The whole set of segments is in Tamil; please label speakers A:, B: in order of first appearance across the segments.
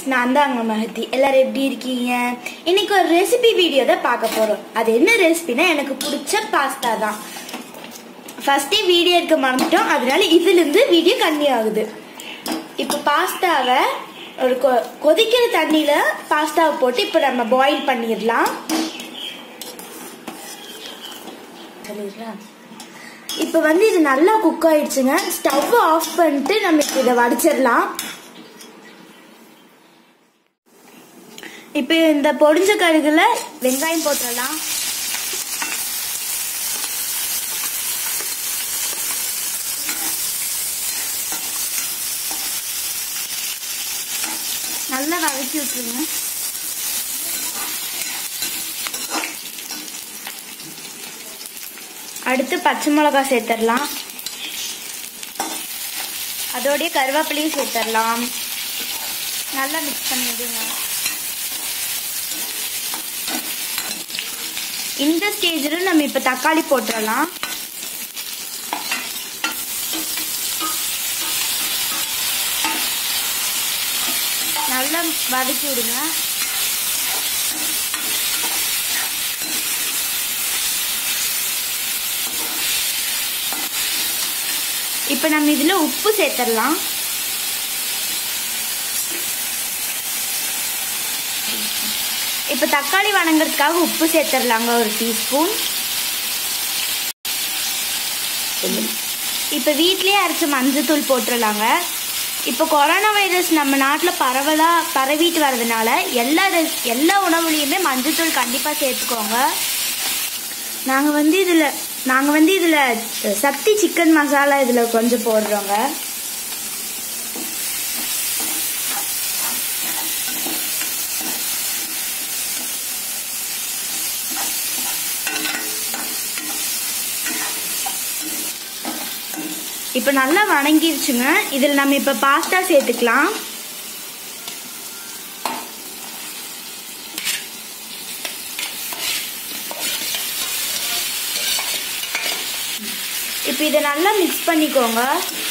A: நான் தான் அங்கே மகத்தி எல்லாரும் எப்படி இருக்கீங்க இன்னைக்கு ஒரு ரெசிபி வீடியோ தான் பார்க்க போகிறோம் அது என்ன ரெசிபினா எனக்கு பிடிச்ச பாஸ்தா தான் ஃபர்ஸ்டே வீடியோ எடுக்க மறந்துட்டோம் அதனால இதுலேருந்து வீடியோ கம்மி ஆகுது இப்போ பாஸ்தாவை ஒரு கொ- கொதிக்கிற தண்ணியில் பாஸ்தாவை போட்டு இப்போ நம்ம பாயில் பண்ணிடலாம் சொல்லிடலாம் இப்போ வந்து இது நல்லா குக் ஆயிடுச்சுங்க ஸ்டவ் ஆஃப் பண்ணிட்டு நம்ம இப்போ இதை வடிச்சிடலாம் இப்போ இந்த பொடிஞ்ச கடுகுல வெங்காயம் போட்டுடலாம் நல்லா வதக்கி விட்டுருங்க அடுத்து பச்சை மிளகாய் சேர்த்துடலாம் அதோடய கருவேப்பிலையும் சேர்த்துடலாம் நல்லா மிக்ஸ் பண்ணி விடுங்க இந்த ஸ்டேஜில் நம்ம இப்போ தக்காளி போட்டுடலாம் நல்லா வதக்கி விடுங்க இப்போ நம்ம இதில் உப்பு சேர்த்துடலாம் இப்போ தக்காளி வணங்குறதுக்காக உப்பு சேர்த்துடலாங்க ஒரு டீஸ்பூன் இப்போ வீட்லயே அரைச்ச மஞ்சத்தூள் போட்டுடலாங்க இப்போ கொரோனா வைரஸ் நம்ம நாட்டில் பரவலாக பரவிட்டு வர்றதுனால எல்லா ரெஸ் எல்லா உணவுலையுமே மஞ்சத்தூள் கண்டிப்பாக சேர்த்துக்கோங்க நாங்கள் வந்து இதில் நாங்கள் வந்து இதில் சக்தி சிக்கன் மசாலா இதில் கொஞ்சம் போடுறோங்க இப்போ நல்லா வணங்கிருச்சுங்க இதில் நம்ம இப்போ பாஸ்தா சேர்த்துக்கலாம் இப்போ இதை நல்லா மிக்ஸ் பண்ணிக்கோங்க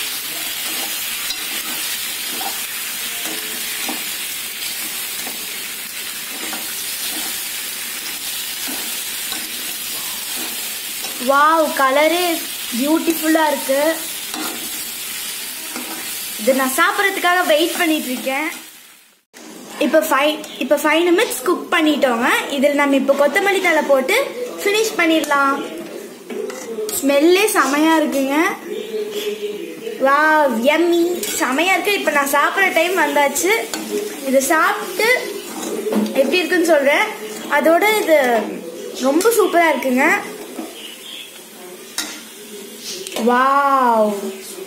A: வாவ் கலரே பியூட்டிஃபுல்லாக இருக்கு இது நான் சாப்பிட்றதுக்காக வெயிட் பண்ணிட்டு இருக்கேன் இப்போ ஃபைவ் இப்போ ஃபைவ் நிமிட்ஸ் குக் பண்ணிட்டோங்க இதில் நம்ம இப்போ கொத்தமல்லி தழை போட்டு ஃபினிஷ் பண்ணிடலாம் ஸ்மெல்லே செமையா இருக்குங்க வா எம்மி செமையா இருக்கு இப்போ நான் சாப்பிட்ற டைம் வந்தாச்சு இதை சாப்பிட்டு எப்படி இருக்குன்னு சொல்றேன் அதோட இது ரொம்ப சூப்பரா இருக்குங்க வாவ்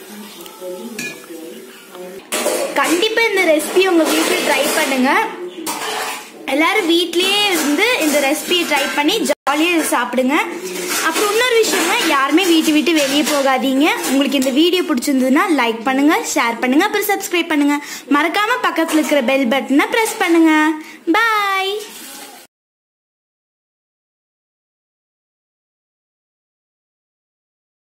A: கண்டிப்பா இந்த ரெசிபி உங்க வீட்டில் ட்ரை பண்ணுங்க எல்லாரும் வீட்லயே இருந்து இந்த ரெசிபியை ட்ரை பண்ணி ஜாலியாக இதை சாப்பிடுங்க அப்புறம் இன்னொரு விஷயங்க யாருமே வீட்டு விட்டு வெளியே போகாதீங்க உங்களுக்கு இந்த வீடியோ பிடிச்சிருந்ததுன்னா லைக் பண்ணுங்க ஷேர் பண்ணுங்க அப்புறம் சப்ஸ்கிரைப் பண்ணுங்க மறக்காம பக்கத்தில் இருக்கிற பெல் பட்டனை ப்ரெஸ் பண்ணுங்க பாய்